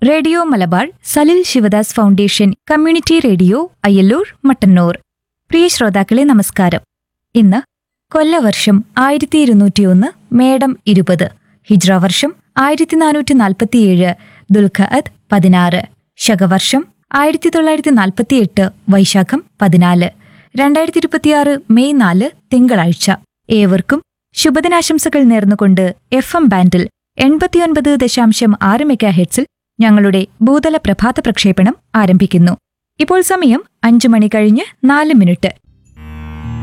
radio Malabar Salil Sivadas foundation community radio Ayyallur Mattannur പ്രിയ ശ്രോതാക്കളെ നമസ്കാരം ഇന്ന് കൊല്ലവർഷം ആയിരത്തി ഇരുന്നൂറ്റിയൊന്ന് മേടം ഇരുപത് ഹിജ്ര വർഷം ആയിരത്തി നാനൂറ്റി നാൽപ്പത്തിയേഴ് ദുൽഖഅദ് പതിനാറ് ശകവർഷം ആയിരത്തി തൊള്ളായിരത്തി നാൽപ്പത്തിയെട്ട് വൈശാഖം പതിനാല് രണ്ടായിരത്തി ഇരുപത്തിയാറ് മെയ് നാല് തിങ്കളാഴ്ച ഏവർക്കും ശുഭദിനാശംസകൾ നേർന്നുകൊണ്ട് എഫ് എം ബാൻഡിൽ എൺപത്തിയൊൻപത് ദശാംശം ആറ് മെഗാ ഹെഡ്സിൽ ഞങ്ങളുടെ ഭൂതല പ്രഭാത പ്രക്ഷേപണം ആരംഭിക്കുന്നു ഇപ്പോൾ സമയം അഞ്ചു മണി കഴിഞ്ഞ് നാല് മിനിറ്റ്